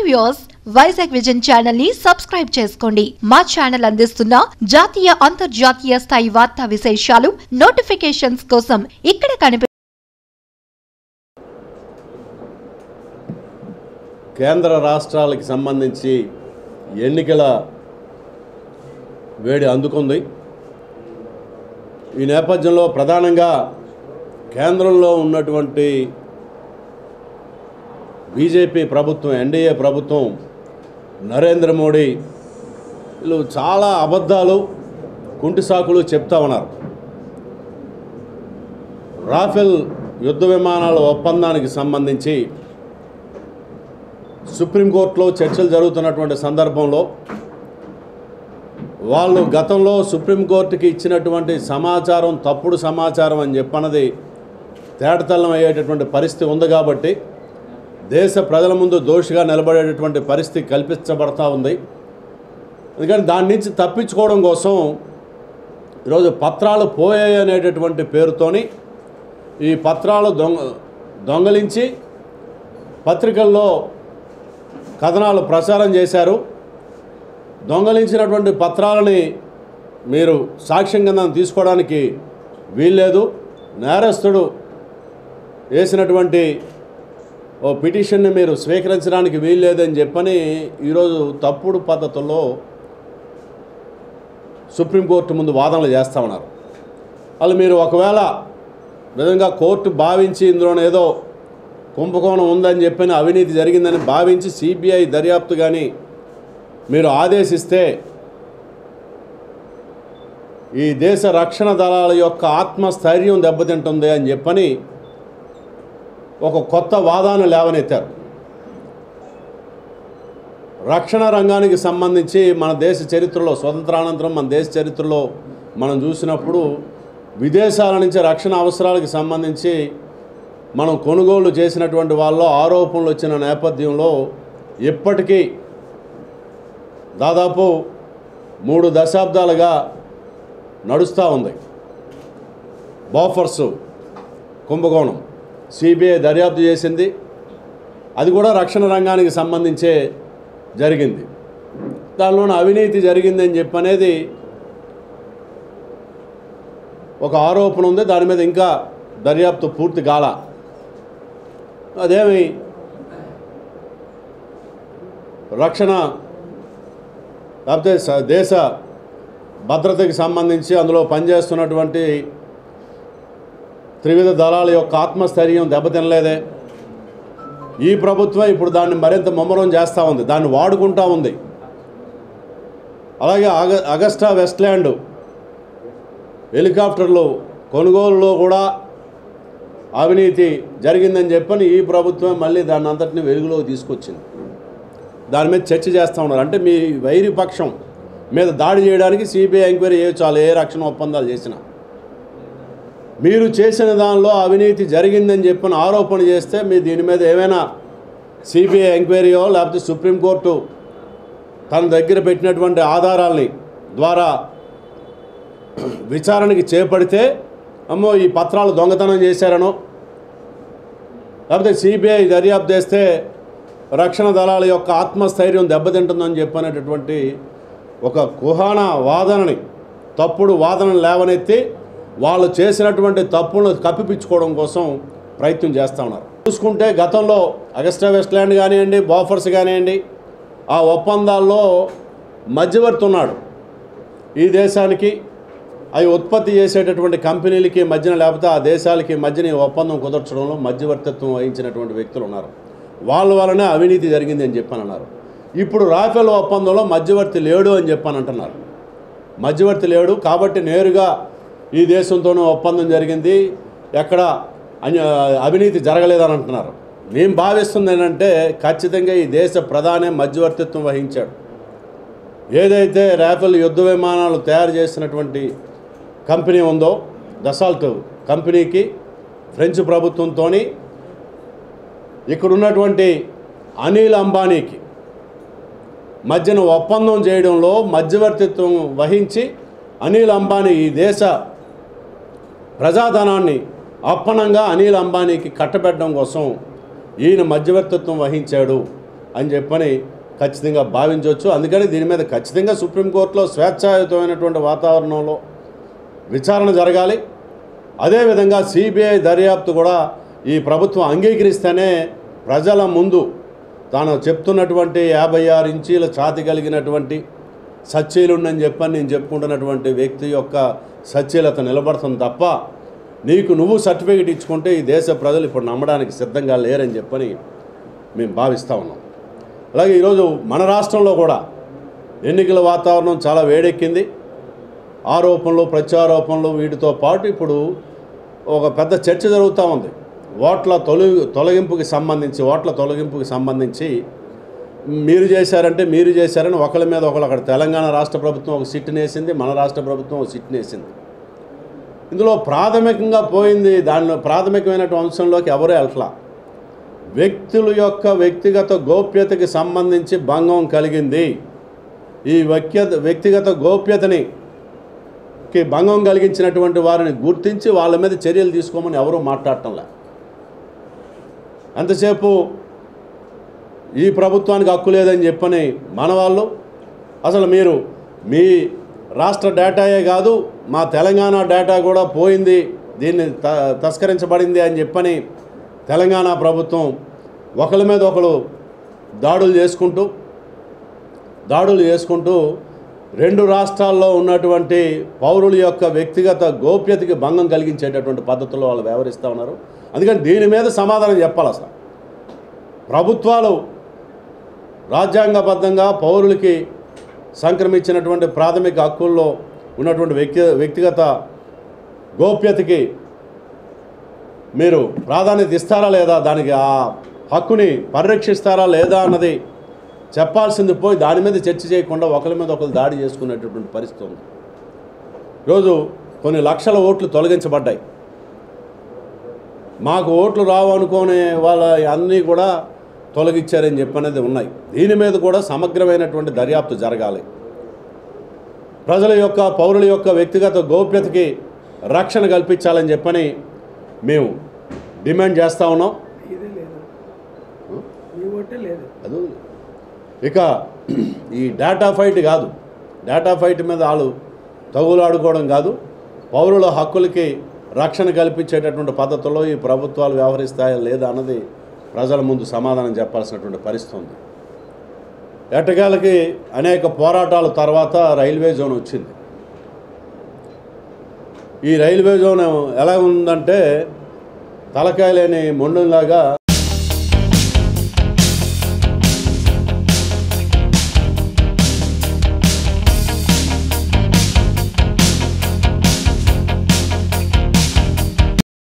viewers Vizag vision channel ని subscribe చేసుకోండి మా ఛానల్ అందిస్తున్న జాతీయ అంతర్జాతీయ స్థాయి వార్తా విశేషాలు నోటిఫికేషన్స్ కోసం ఇక్కడ కనిపి కేంద్ర రాష్ట్రాలకి సంబంధించి ఎన్నికల వేడి అందుకుంది ఈ నేపథ్యంలో ప్రధానంగా కేంద్రంలో ఉన్నటువంటి బీజేపీ ప్రభుత్వం ఎన్డీఏ ప్రభుత్వం నరేంద్ర మోడీ వీళ్ళు చాలా అబద్ధాలు కుంటి సాకులు చెప్తా ఉన్నారు రాఫెల్ యుద్ధ విమానాల ఒప్పందానికి సంబంధించి సుప్రీంకోర్టులో చర్చలు జరుగుతున్నటువంటి సందర్భంలో వాళ్ళు గతంలో సుప్రీంకోర్టుకి ఇచ్చినటువంటి సమాచారం తప్పుడు సమాచారం అని చెప్పన్నది తేటతల్లం అయ్యేటటువంటి పరిస్థితి ఉంది కాబట్టి దేశ ప్రజల ముందు దోషిగా నిలబడేటటువంటి పరిస్థితి కల్పించబడతా ఉంది అందుకని దాని నుంచి తప్పించుకోవడం కోసం ఈరోజు పత్రాలు పోయాయి అనేటటువంటి పేరుతోని ఈ పత్రాలు దొంగ దొంగలించి పత్రికల్లో కథనాలు ప్రచారం చేశారు దొంగలించినటువంటి పత్రాలని మీరు సాక్ష్యం కింద తీసుకోవడానికి వీల్లేదు నేరస్తుడు వేసినటువంటి ఓ పిటిషన్ని మీరు స్వీకరించడానికి వీల్లేదని చెప్పని ఈరోజు తప్పుడు పద్ధతుల్లో సుప్రీంకోర్టు ముందు వాదనలు చేస్తూ ఉన్నారు వాళ్ళు మీరు ఒకవేళ నిజంగా కోర్టు భావించి ఇందులో ఏదో కుంభకోణం ఉందని చెప్పిన అవినీతి జరిగిందని భావించి సిబిఐ దర్యాప్తు కానీ మీరు ఆదేశిస్తే ఈ దేశ రక్షణ దళాల యొక్క ఆత్మస్థైర్యం దెబ్బతింటుంది అని చెప్పని ఒక కొత్త వాదాన్ని లేవనెత్తారు రక్షణ రంగానికి సంబంధించి మన దేశ చరిత్రలో స్వతంత్రానంతరం మన దేశ చరిత్రలో మనం చూసినప్పుడు విదేశాల నుంచి రక్షణ అవసరాలకు సంబంధించి మనం కొనుగోలు చేసినటువంటి వాళ్ళలో ఆరోపణలు వచ్చిన నేపథ్యంలో ఇప్పటికీ దాదాపు మూడు దశాబ్దాలుగా నడుస్తూ ఉంది బాఫర్స్ కుంభకోణం సిబిఐ దర్యాప్తు చేసింది అది కూడా రక్షణ రంగానికి సంబంధించే జరిగింది దానిలోని అవినీతి జరిగిందని చెప్పి అనేది ఒక ఆరోపణ ఉంది దాని మీద ఇంకా దర్యాప్తు పూర్తి కాల అదేమి రక్షణ లేకపోతే స- దేశ భద్రతకి సంబంధించి అందులో పనిచేస్తున్నటువంటి త్రివిధ దళాల యొక్క ఆత్మస్థైర్యం దెబ్బతినలేదే ఈ ప్రభుత్వం ఇప్పుడు దాన్ని మరింత ముమ్మరం చేస్తూ ఉంది దాన్ని వాడుకుంటా ఉంది అలాగే అగ అగస్టా వెస్ట్లాండ్ హెలికాప్టర్లు కొనుగోలులో కూడా అవినీతి జరిగిందని చెప్పని ఈ ప్రభుత్వం మళ్ళీ దాన్ని అంతటిని వెలుగులోకి తీసుకొచ్చింది దాని మీద చర్చ చేస్తూ ఉన్నారు అంటే మీ వైరి పక్షం మీద దాడి చేయడానికి సిబిఐ ఎంక్వైరీ చేయొచ్చు వాళ్ళు ఏ రక్షణ ఒప్పందాలు చేసినా మీరు చేసిన దానిలో అవినీతి జరిగిందని చెప్పిన ఆరోపణ చేస్తే మీరు దీని మీద ఏమైనా సిబిఐ ఎంక్వైరీయో లేకపోతే సుప్రీంకోర్టు తన దగ్గర పెట్టినటువంటి ఆధారాల్ని ద్వారా విచారణకి చేపడితే అమ్మో ఈ పత్రాలు దొంగతనం చేశారనో లేకపోతే సిబిఐ దర్యాప్తు చేస్తే రక్షణ దళాల యొక్క ఆత్మస్థైర్యం దెబ్బతింటుందని చెప్పనేటటువంటి ఒక కుహాన వాదనని తప్పుడు వాదనను లేవనెత్తి వాళ్ళు చేసినటువంటి తప్పులను కప్పిపించుకోవడం కోసం ప్రయత్నం చేస్తూ ఉన్నారు చూసుకుంటే గతంలో అగస్టా వెస్ట్లాండ్ కానివ్వండి బాఫర్స్ కానివ్వండి ఆ ఒప్పందాల్లో మధ్యవర్తి ఉన్నాడు ఈ దేశానికి అవి ఉత్పత్తి చేసేటటువంటి కంపెనీలకి మధ్యన లేకపోతే ఆ దేశాలకి మధ్యన ఈ ఒప్పందం కుదర్చడంలో మధ్యవర్తిత్వం వహించినటువంటి వ్యక్తులు ఉన్నారు వాళ్ళ వలనే అవినీతి జరిగింది అని చెప్పని అన్నారు ఇప్పుడు రాఫెల్ ఒప్పందంలో మధ్యవర్తి లేడు అని చెప్పని అంటున్నారు మధ్యవర్తి లేడు కాబట్టి నేరుగా ఈ దేశంతోనూ ఒప్పందం జరిగింది ఎక్కడ అన్య అవినీతి జరగలేదని అంటున్నారు నేను భావిస్తుంది ఏంటంటే ఖచ్చితంగా ఈ దేశ ప్రధానే మధ్యవర్తిత్వం వహించాడు ఏదైతే రాఫెల్ యుద్ధ విమానాలు తయారు చేసినటువంటి కంపెనీ ఉందో దసాల్ట్ కంపెనీకి ఫ్రెంచ్ ప్రభుత్వంతో ఇక్కడ ఉన్నటువంటి అనిల్ అంబానీకి మధ్యన ఒప్పందం చేయడంలో మధ్యవర్తిత్వం వహించి అనిల్ అంబానీ ఈ దేశ ప్రజాధనాన్ని అప్పనంగా అనిల్ అంబానీకి కట్టబెట్టడం కోసం ఈయన మధ్యవర్తిత్వం వహించాడు అని చెప్పని ఖచ్చితంగా భావించవచ్చు అందుకని దీని మీద ఖచ్చితంగా సుప్రీంకోర్టులో స్వేచ్ఛాయుతమైనటువంటి వాతావరణంలో విచారణ జరగాలి అదేవిధంగా సిబిఐ దర్యాప్తు కూడా ఈ ప్రభుత్వం అంగీకరిస్తేనే ప్రజల ముందు తాను చెప్తున్నటువంటి యాభై ఆరు ఇంచీల ఛాతి కలిగినటువంటి సచ్చీలుండని చెప్పని నేను చెప్పుకుంటున్నటువంటి వ్యక్తి యొక్క సచ్చీలత నిలబడుతుంది తప్ప నీకు నువ్వు సర్టిఫికేట్ ఇచ్చుకుంటే ఈ దేశ ప్రజలు ఇప్పుడు నమ్మడానికి సిద్ధంగా లేరని చెప్పని మేము భావిస్తూ ఉన్నాం అలాగే ఈరోజు మన రాష్ట్రంలో కూడా ఎన్నికల వాతావరణం చాలా వేడెక్కింది ఆరోపణలు ప్రత్యారోపణలు వీటితో పాటు ఇప్పుడు ఒక పెద్ద చర్చ జరుగుతూ ఉంది ఓట్ల తొలి తొలగింపుకి సంబంధించి ఓట్ల తొలగింపుకి సంబంధించి మీరు చేశారంటే మీరు చేశారని ఒకరి మీద ఒకరు అక్కడ తెలంగాణ రాష్ట్ర ప్రభుత్వం ఒక సిట్ని వేసింది మన రాష్ట్ర ప్రభుత్వం ఒక సిట్ని వేసింది ఇందులో ప్రాథమికంగా పోయింది దానిలో ప్రాథమికమైనటువంటి అంశంలోకి ఎవరే వెళ్ళట్లా వ్యక్తుల యొక్క వ్యక్తిగత గోప్యతకి సంబంధించి భంగం కలిగింది ఈ వ్యక్తిగత వ్యక్తిగత గోప్యతని కి భంగం కలిగించినటువంటి వారిని గుర్తించి వాళ్ళ మీద చర్యలు తీసుకోమని ఎవరూ మాట్లాడటంలే అంతసేపు ఈ ప్రభుత్వానికి హక్కు లేదని చెప్పని మన వాళ్ళు అసలు మీరు మీ రాష్ట్ర డేటాయే కాదు మా తెలంగాణ డేటా కూడా పోయింది దీన్ని త తస్కరించబడింది అని చెప్పని తెలంగాణ ప్రభుత్వం ఒకరి మీద ఒకరు దాడులు చేసుకుంటూ దాడులు చేసుకుంటూ రెండు రాష్ట్రాల్లో ఉన్నటువంటి పౌరుల యొక్క వ్యక్తిగత గోప్యతకి భంగం కలిగించేటటువంటి పద్ధతుల్లో వాళ్ళు వ్యవహరిస్తూ ఉన్నారు అందుకని దీని మీద సమాధానం చెప్పాలి అసలు ప్రభుత్వాలు రాజ్యాంగబద్ధంగా పౌరులకి సంక్రమించినటువంటి ప్రాథమిక హక్కుల్లో ఉన్నటువంటి వ్యక్తి వ్యక్తిగత గోప్యతకి మీరు ప్రాధాన్యత ఇస్తారా లేదా దానికి ఆ హక్కుని పరిరక్షిస్తారా లేదా అన్నది చెప్పాల్సింది పోయి దాని మీద చర్చ చేయకుండా ఒకరి మీద ఒకరు దాడి చేసుకునేటటువంటి పరిస్థితి ఉంది ఈరోజు కొన్ని లక్షల ఓట్లు తొలగించబడ్డాయి మాకు ఓట్లు రావు అనుకోనే వాళ్ళ అన్నీ కూడా తొలగించారని చెప్పనేది ఉన్నాయి దీని మీద కూడా సమగ్రమైనటువంటి దర్యాప్తు జరగాలి ప్రజల యొక్క పౌరుల యొక్క వ్యక్తిగత గోప్యతకి రక్షణ కల్పించాలని చెప్పని మేము డిమాండ్ చేస్తూ ఉన్నాం ఇదే లేదు మీ ఓటే లేదు అది ఇక ఈ డేటా ఫైట్ కాదు డేటా ఫైట్ మీద వాళ్ళు తగులాడుకోవడం కాదు పౌరుల హక్కులకి రక్షణ కల్పించేటటువంటి పద్ధతుల్లో ఈ ప్రభుత్వాలు వ్యవహరిస్తాయా లేదా అన్నది ప్రజల ముందు సమాధానం చెప్పాల్సినటువంటి పరిస్థితి ఉంది ఎట్టకేలకి అనేక పోరాటాల తర్వాత రైల్వే జోన్ వచ్చింది ఈ రైల్వే జోన్ ఎలా ఉందంటే తలకాయ లేని మొండంలాగా